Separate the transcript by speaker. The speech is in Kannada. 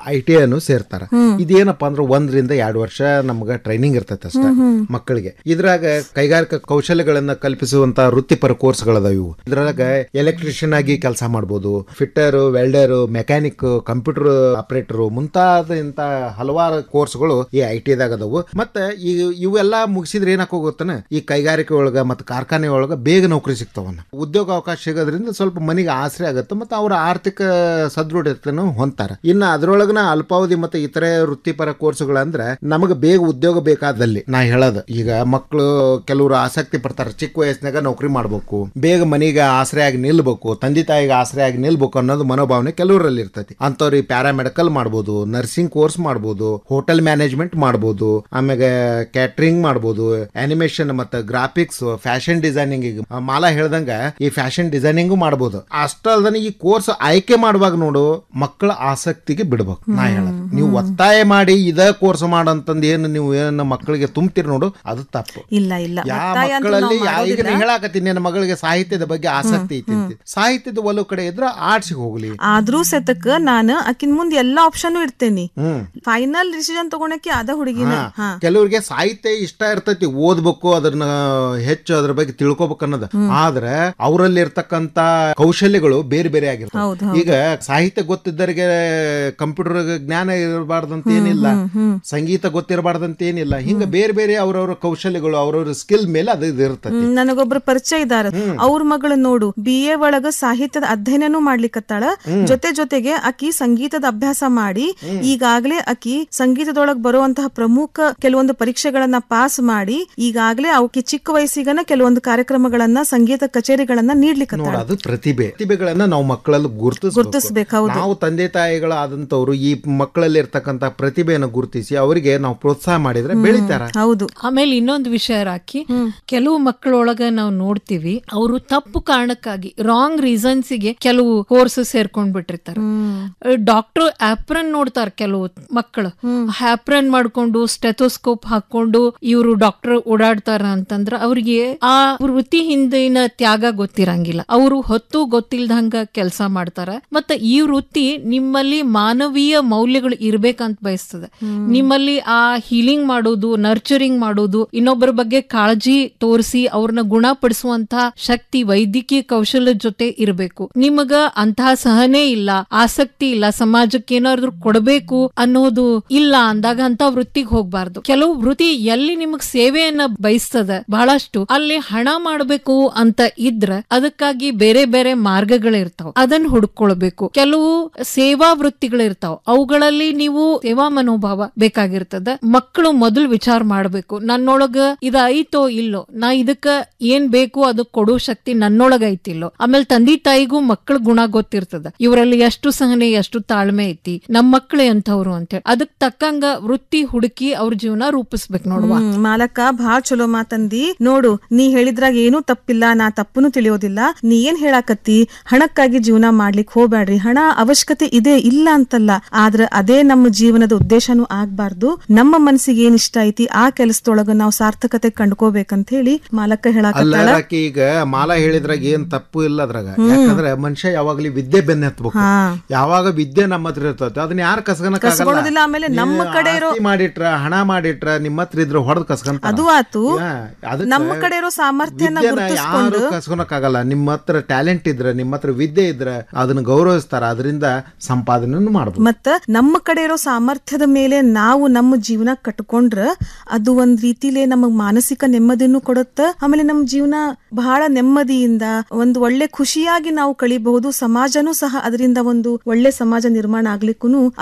Speaker 1: ಐ ಟಿ ಅನ್ನು ಸೇರ್ತಾರ ಇದೇನಪ್ಪಾ ಅಂದ್ರೆ ಒಂದರಿಂದ ಎರಡು ವರ್ಷ ನಮ್ಗ ಟ್ರೈನಿಂಗ್ ಇರ್ತೈತೆ ಅಷ್ಟ ಮಕ್ಕಳಿಗೆ ಇದ್ರಾಗ ಕೈಗಾರಿಕಾ ಕೌಶಲ್ಯಗಳನ್ನ ಕಲ್ಪಿಸುವಂತ ವೃತ್ತಿಪರ ಕೋರ್ಸ್ಗಳದಾವ ಇವು ಇದ್ರಾಗ ಎಲೆಕ್ಟ್ರಿಷಿಯನ್ ಆಗಿ ಕೆಲಸ ಮಾಡ್ಬೋದು fitter welder mechanic computer operator ಮುಂತಾದ ಇಂತ ಹಲವಾರು ಕೋರ್ಸ್ಗಳು ಈ ಐ ಟಿ ದಾಗ ಅದಾವು ಮತ್ತೆ ಈ ಇವೆಲ್ಲ ಮುಗಿಸಿದ್ರೆ ಏನಾಕ ಹೋಗುತ್ತಾನ ಈ ಕೈಗಾರಿಕೆ ಒಳಗ ಮತ್ತೆ ಕಾರ್ಖಾನೆ ಒಳಗ ಬೇಗ ನೌಕರಿ ಸಿಗ್ತಾವನ್ನ ಉದ್ಯೋಗ ಅವಕಾಶ ಸಿಗೋದ್ರಿಂದ ಸ್ವಲ್ಪ ಮನೆಗೆ ಆಸರೆ ಆಗುತ್ತೆ ಮತ್ತೆ ಅವರ ಆರ್ಥಿಕ ಸದೃಢತೆಯನ್ನು ಹೊಂತಾರ ಇನ್ನು ಅದ್ರೊಳಗನ ಅಲ್ಪಾವಧಿ ಮತ್ತೆ ಇತರೆ ವೃತ್ತಿಪರ ಕೋರ್ಸ್ಗಳಂದ್ರೆ ನಮಗೆ ಬೇಗ ಉದ್ಯೋಗ ಬೇಕಾದಲ್ಲಿ ನಾ ಹೇಳೋದು ಈಗ ಮಕ್ಕಳು ಕೆಲವರು ಆಸಕ್ತಿ ಪಡ್ತಾರೆ ಚಿಕ್ಕ ವಯಸ್ಸಿನಾಗ ನೌಕರಿ ಮಾಡ್ಬೇಕು ಬೇಗ ಮನೆಗೆ ಆಸರೆ ಆಗಿ ನಿಲ್ಬೇಕು ತಂದೆ ತಾಯಿಗೆ ಆಸರೆ ಆಗಿ ನಿಲ್ಬೇಕು ಅನ್ನೋದು ಮನೋಭಾವನೆ ಕೆಲವರಲ್ಲಿ ಇರ್ತೈತಿ ಅಂತವ್ರಿಗೆ ಪ್ಯಾರಾಮೆಡಿಕಲ್ ಮಾಡ್ಬೋದು ನರ್ಸಿಂಗ್ ಕೋರ್ಸ್ ಮಾಡ್ಬೋದು ಹೋಟೆಲ್ ಮ್ಯಾನೇಜ್ಮೆಂಟ್ ಮಾಡ್ಬೋದು ಆಮೇಲೆ ಕ್ಯಾಟ್ರಿಂಗ್ ಮಾಡ್ಬೋದು ಅನಿಮೇಷನ್ ಮತ್ತೆ ಗ್ರಾಫಿಕ್ಸ್ ಫ್ಯಾಷನ್ ಡಿಸೈನಿಂಗ್ ಈಗ ಮಾಲಾ ಹೇಳ್ದಂಗ ಈ ಫ್ಯಾಷನ್ ಡಿಸೈನಿಂಗು ಮಾಡ್ಬೋದು ಅಷ್ಟಲ್ದನೆ ಈ ಕೋರ್ಸ್ ಆಯ್ಕೆ ಮಾಡುವಾಗ ನೋಡು ಮಕ್ಕಳ ಆಸಕ್ತಿಗೆ ಬಿಡ್ಬೇಕು ನಾ ಹೇಳೋದು ನೀವು ಒತ್ತಾಯ ಮಾಡಿ ಇದ ಕೋರ್ಸ್ ಮಾಡಂತಂದ್ ಏನು ನೀವು ಏನು ಮಕ್ಕಳಿಗೆ ತುಂಬ್ತೀರಿ ನೋಡು ಅದು ತಪ್ಪು
Speaker 2: ಇಲ್ಲ ಇಲ್ಲ
Speaker 1: ಯಾವ
Speaker 2: ಒತ್ತಾಯ ಅಂತೂ
Speaker 1: ಮಕ್ಕಳಲ್ಲಿ
Speaker 2: ನಾವು
Speaker 1: ಯಾ- ಈಗ
Speaker 2: ಮಾಡೋದಿಲ್ಲ.
Speaker 1: ನೀ ಹೇಳಾಕತ್ತೀನಿ ನನ್ನ ಮಗಳಿಗೆ ಸಾಹಿತ್ಯದ ಬಗ್ಗೆ ಆಸಕ್ತಿ ಐತಿ ಅಂತ. ಸಾಹಿತ್ಯದ ಒಲವು ಕಡೆ ಇದ್ರ ಆರ್ಟ್ಸಿಗೆ ಹೋಗ್ಲಿ
Speaker 2: ಆದ್ರೂ ಸೆತಕ್ ನಾನು ಅಕಿನ್ ಮುಂದ್ ಎಲ್ಲಾ ಆಪ್ಷನ್ ಇಡ್ತೇನಿ
Speaker 1: ಹ್ಮ್
Speaker 2: ಫೈನಲ್ ಡಿಸಿಷನ್ ತಗೊಳಕ್ಕೆ ಅದ ಹುಡುಗಿನ ಹಾ
Speaker 1: ಕೆಲವ್ರಿಗೆ ಸಾಹಿತ್ಯ ಇಷ್ಟ ಇರ್ತೈತಿ ಓದ್ಬೇಕು ಅದನ್ನ ಹೆಚ್ಚು ಅದ್ರ ಬಗ್ಗೆ ತಿಳ್ಕೊಬೇಕು ಅನ್ನೋದು ಆದ್ರೆ ಅವರಲ್ಲಿ ಇರ್ತಕ್ಕಂತ ಕೌಶಲ್ಯಗಳು ಬೇರೆ ಬೇರೆ ಆಗಿರ್ತವೆ
Speaker 2: ಹೌದು,
Speaker 1: ಈಗ ಸಾಹಿತ್ಯ ಗೊತ್ತಿದ್ದರಿಗೆ ಕಂಪ್ಯೂಟರ್ ಜ್ಞಾನ ಇರಬಾರ್ದಂತ ಏನಿಲ್ಲ ಸಂಗೀತ ಗೊತ್ತಿರಬಾರ್ದಂತ ಏನಿಲ್ಲ ಹಿಂಗ ಬೇರೆ ಬೇರೆ ಅವ್ರವ್ರ ಕೌಶಲ್ಯಗಳು ಅವ್ರವ್ರ ಸ್ಕಿಲ್ ಮೇಲೆ ಅದು ಇದು ಇರ್ತೈತಿ
Speaker 2: ಹ್ಮ್, ನನಗೊಬ್ರು ಪರಿಚಯ ಇದಾರ ಅವ್ರ ಮಗಳು ನೋಡು ಬಿ ಎ ಒಳಗ ಸಾಹಿತ್ಯದ ಅಧ್ಯಯನನೂ ಮಾಡ್ಲಿಕ್ಕತ್ತಾಳ ಜೊತೆ ಜೊತೆಗೆ ಆಕಿ ಸಂಗೀತದ ಅಭ್ಯಾಸ ಮಾಡಿ ಈಗಾಗ್ಲೇ ಆಕಿ ಸಂಗೀತದೊಳಗ್ ಬರುವಂತಹ ಪ್ರಮುಖ ಕೆಲವೊಂದು ಪರೀಕ್ಷೆಗಳನ್ನ ಪಾಸ್ ಮಾಡಿ ಈಗಾಗ್ಲೇ ಅವಕಿ ಚಿಕ್ಕ ವಯಸ್ಸಿಗನ ಕೆಲವೊಂದು ಕಾರ್ಯಕ್ರಮಗಳನ್ನ ಸಂಗೀತ ಕಚೇರಿಗಳನ್ನ ನೀಡ್ಲಿಕ್ಕತ್ತಾಳ
Speaker 1: ನೋಡ ಅದು ಪ್ರತಿಭೆ ಪ್ರತಿಭೆಗಳನ್ನ ನಾವು ಮಕ್ಕಳಲ್ಲಿ ಗುರುತಿಸಬೇಕು
Speaker 2: ಗುರ್ತಿಸ್ಬೇಕು, ಹೌದು.
Speaker 1: ನಾವು ತಂದೆ ತಾಯಿಗಳಾದಂತವ್ರು ಈ ಮಕ್ಕಳಲ್ಲಿ ಇರ್ತಕ್ಕಂತ ಪ್ರತಿಭೆಯನ್ನು ಗುರುತಿಸಿ ಅವರಿಗೆ ನಾವು ಪ್ರೋತ್ಸಾಹ ಮಾಡಿದ್ರೆ ಬೆಳಿತಾರ
Speaker 2: ಹೌದು
Speaker 3: ಆಮೇಲೆ ಇನ್ನೊಂದು ವಿಷಯ ರಾಕಿ ಕೆಲವು ಮಕ್ಕಳೊಳಗ ನಾವು ನೋಡ್ತೀವಿ ಅವರು ತಪ್ಪು ಕಾರಣಕ್ಕಾಗಿ ರಾಂಗ್ ರೀಸನ್ಸ್ಗೆ ಕೆಲವು ಕೋರ್ಸ್ ಸೇರ್ಕೊಂಡ್ ಬಿಟ್ಟಿರ್ತಾರೆ ಡಾಕ್ಟರ್ ಆಪ್ರನ್ ನೋಡ್ತಾರ ಕೆಲವು ಮಕ್ಕಳು ಆಪ್ರನ್ ಮಾಡ್ಕೊಂಡು ಸ್ಟೆಥೋಸ್ಕೋಪ್ ಹಾಕೊಂಡು ಇವರು ಡಾಕ್ಟರ್ ಓಡಾಡ್ತಾರ ಅಂತಂದ್ರ ಅವ್ರಿಗೆ ಆ ವೃತ್ತಿ ಹಿಂದಿನ ತ್ಯಾಗ ಗೊತ್ತಿರಂಗಿಲ್ಲ ಅವರು ಹೊತ್ತು ಗೊತ್ತಿಲ್ದಂಗ ಕೆಲಸ ಮಾಡ್ತಾರ ಮತ್ತ ಈ ವೃತ್ತಿ ನಿಮ್ಮಲ್ಲಿ ಮಾನವೀಯ ಮೌಲ್ಯಗಳು ಇರ್ಬೇಕಂತ ಬಯಸ್ತದೆ ನಿಮ್ಮಲ್ಲಿ ಆ ಹೀಲಿಂಗ್ ಮಾಡೋದು ನರ್ಚರಿಂಗ್ ಮಾಡೋದು ಇನ್ನೊಬ್ಬರ ಬಗ್ಗೆ ಕಾಳಜಿ ತೋರಿಸಿ ಅವ್ರನ್ನ ಗುಣಪಡಿಸುವಂತ ಶಕ್ತಿ ವೈದ್ಯಕೀಯ ಕೌಶಲ್ಯ ಜೊತೆ ಇರಬೇಕು ನಿಮಗ ಅಂತಹ ಸಹನೆ ಇಲ್ಲ ಆಸಕ್ತಿ ಇಲ್ಲ ಸಮಾಜಕ್ಕೆ ಏನಾದ್ರು ಕೊಡಬೇಕು ಅನ್ನೋದು ಇಲ್ಲ ಅಂದಾಗ ಅಂತ ವೃತ್ತಿಗೆ ಹೋಗ್ಬಾರ್ದು ಕೆಲವು ವೃತ್ತಿ ಎಲ್ಲಿ ನಿಮಗ್ ಸೇವೆಯನ್ನ ಬಯಸ್ತದ ಬಹಳಷ್ಟು ಅಲ್ಲಿ ಹಣ ಮಾಡಬೇಕು ಅಂತ ಇದ್ರ ಅದಕ್ಕಾಗಿ ಬೇರೆ ಬೇರೆ ಮಾರ್ಗಗಳಿರ್ತಾವ ಅದನ್ನ ಹುಡ್ಕೊಳ್ಬೇಕು ಕೆಲವು ಸೇವಾ ವೃತ್ತಿಗಳಿರ್ತಾವ ಅವುಗಳಲ್ಲಿ ನೀವು ಸೇವಾ ಮನೋಭಾವ ಬೇಕಾಗಿರ್ತದ ಮಕ್ಕಳು ಮೊದಲು ವಿಚಾರ ಮಾಡ್ಬೇಕು ನನ್ನೊಳಗ ಇದ ಐತೋ ಇಲ್ಲೋ ನಾ ಇದಕ್ಕ ಏನ್ ಬೇಕು ಅದು ಕೊಡೋ ಶಕ್ತಿ ನನ್ನೊಳಗ ಐತಿಲ್ಲೋ ಆಮೇಲೆ ತಂದೆ ತಾಯಿಗೂ ಮಕ್ಕಳ ಗುಣ ಗೊತ್ತಿರ್ತದ ಇವರಲ್ಲಿ ಎಷ್ಟು ಸಹನೆ ಎಷ್ಟು ತಾಳ್ಮೆ ಐತಿ ನಮ್ಮ ಮಕ್ಕಳೇ ಅಂತವ್ರು ಅಂತೇಳಿ ಅದಕ್ ತಕ್ಕಂಗ ವೃತ್ತಿ ಹುಡುಕಿ ಅವ್ರ ಜೀವನ ರೂಪಿಸ್ಬೇಕು ನೋಡುವ
Speaker 2: ಹ್ಮ್, ಮಾಲಕ ಭಾಳ ಚಲೋ ಮಾತಂದಿ ನೋಡು ನೀ ಹೇಳಿದ್ರಾಗ ಏನೂ ತಪ್ಪಿಲ್ಲ ನಾ ತಪ್ಪನು ತಿಳಿಯೋದಿಲ್ಲ ನೀ ಏನ್ ಹೇಳಾಕತ್ತಿ ಹಣಕ್ಕಾಗಿ ಜೀವನ ಮಾಡ್ಲಿಕ್ ಹೋಗ್ಬ್ಯಾಡ್ರಿ ಹಣ ಅವಶ್ಯಕತೆ ಇದೆ ಇಲ್ಲ ಅಂತಲ್ಲ ಆದ್ರ ಅದೇ ನಮ್ಮ ಜೀವನದ ಉದ್ದೇಶನೂ ಆಗ್ಬಾರ್ದು ನಮ್ಮ ಮನಸ್ಸಿಗೆ ಏನ್ ಇಷ್ಟ ಐತಿ ಆ ಕೆಲಸದೊಳಗ ನಾವು ಸಾರ್ಥಕತೆ ಕಂಡ್ಕೋಬೇಕಂತ ಹೇಳಿ ಮಾಲಕ
Speaker 1: ಅಲ್ಲ
Speaker 2: ಹೇಳಾಕತ್ತಾಳ
Speaker 1: ಆಕಿ ಈಗ ಮಾಲ ಹೇಳಿದ್ರಾಗ ಏನ್ ತಪ್ಪು ಇಲ್ಲ ಅದ್ರಾಗ ಯಾಕಂದ್ರೆ ಮನುಷ್ಯ ಯಾವಾಗ್ಲಿ ವಿದ್ಯೆ ಬೆನ್ನ ಹತ್ಬೇಕು
Speaker 2: ಹಾ.
Speaker 1: ಯಾವಾಗ ವಿದ್ಯೆ ನಮ್ಮ ಹತ್ರ ಇರ್ತೈತೆ ಅದನ್ನ ಯಾರು
Speaker 2: ಕಸ್ಕೊಳೋದಿಲ್ಲ, ಆಮೇಲೆ ನಮ್ಮ ಕಡೆ ಇರೋ-
Speaker 1: ಮಾಡಿಟ್ರ ಹಣ ಮಾಡಿಟ್ರ ನಿಮ್ಮ ಹತ್ರ ಇದ್ರ ಹೊಡೆದ್ ಕಸ್ಕೊಂತ
Speaker 2: ಅದು ಆತು ನಮ್ಮ ಕಡೆ ಇರೋ ಸಾಮರ್ಥ್ಯನ
Speaker 1: ಯಾರು
Speaker 2: ಗುರುತಿಸ್ಕೊಂಡು
Speaker 1: ಕಸ್ಕೊಳಕ್ಕಾಗಲ್ಲ ನಿಮ್ಮ ಹತ್ರ ಟ್ಯಾಲೆಂಟ್ ಇದ್ರೆ ನಿಮ್ಮ ಹತ್ರ ವಿದ್ಯೆ ಇದ್ರೆ ಅದನ್ನ ಗೌರವಿಸ್ತಾರ ಅದರಿಂದ ಸಂಪಾದನೆ ಮಾಡ್ಬೋದು
Speaker 2: ಮತ್ತ ನಮ್ಮ ಕಡೆ ಇರೋ ಸಾಮರ್ಥ್ಯದ ಮೇಲೆ ನಾವು ನಮ್ಮ ಜೀವನ ಕಟ್ಕೊಂಡ್ರ ಅದು ಒಂದ್ ರೀತಿಲೇ ನಮಗ್ ಮಾನಸಿಕ ನೆಮ್ಮದಿನೂ ಕೊಡುತ್ತ ಆಮೇಲೆ ನಮ್ಮ ಜೀವನ ಬಹಳ ನೆಮ್ಮದಿಯಿಂದ ಒಂದು ಒಳ್ಳೆ ಖುಷಿಯಾಗಿ ನಾವು ಕಳಿಬಹುದು ಸಮಾಜನೂ ಸಹ ಅದರಿಂದ ಒಂದು ಒಳ್ಳೆ ಸಮಾಜ ನಿರ್ಮಾಣ ಆಗ್ಲಿಕ್ಕೂ